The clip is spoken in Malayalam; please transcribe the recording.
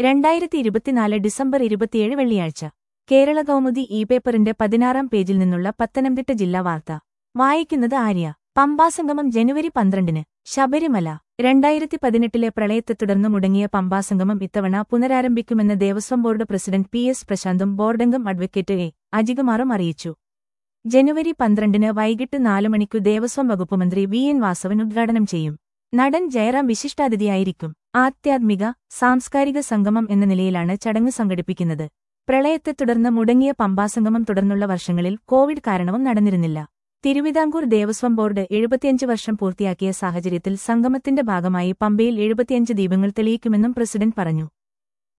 രണ്ടായിരത്തി ഇരുപത്തിനാല് ഡിസംബർ ഇരുപത്തിയേഴ് വെള്ളിയാഴ്ച കേരള കൗമുദി ഇ പേപ്പറിന്റെ പതിനാറാം പേജിൽ നിന്നുള്ള പത്തനംതിട്ട ജില്ലാ വാർത്ത വായിക്കുന്നത് ആര്യ പമ്പാസംഗമം ജനുവരി പന്ത്രണ്ടിന് ശബരിമല രണ്ടായിരത്തി പതിനെട്ടിലെ പ്രളയത്തെ തുടർന്ന് മുടങ്ങിയ പമ്പാസംഗമം ഇത്തവണ പുനരാരംഭിക്കുമെന്ന് Devaswom board president P S പ്രശാന്തും ബോർഡംഗം അഡ്വക്കേറ്റ് എ അജികുമാറും അറിയിച്ചു ജനുവരി പന്ത്രണ്ടിന് വൈകിട്ട് നാലു മണിക്കു ദേവസ്വം വകുപ്പ് മന്ത്രി വി എൻ വാസവൻ ഉദ്ഘാടനം ചെയ്യും നടൻ ജയറാം വിശിഷ്ടാതിഥിയായിരിക്കും ആധ്യാത്മിക സാംസ്കാരിക സംഗമം എന്ന നിലയിലാണ് ചടങ്ങ് സംഘടിപ്പിക്കുന്നത് പ്രളയത്തെ തുടർന്ന് മുടങ്ങിയ പമ്പാസംഗമം തുടർന്നുള്ള വർഷങ്ങളിൽ കോവിഡ് കാരണവും നടന്നിരുന്നില്ല തിരുവിതാംകൂർ ദേവസ്വം ബോർഡ് എഴുപത്തിയഞ്ച് വർഷം പൂർത്തിയാക്കിയ സാഹചര്യത്തിൽ സംഗമത്തിന്റെ ഭാഗമായി പമ്പയിൽ എഴുപത്തിയഞ്ച് ദീപങ്ങൾ തെളിയിക്കുമെന്നും പ്രസിഡന്റ് പറഞ്ഞു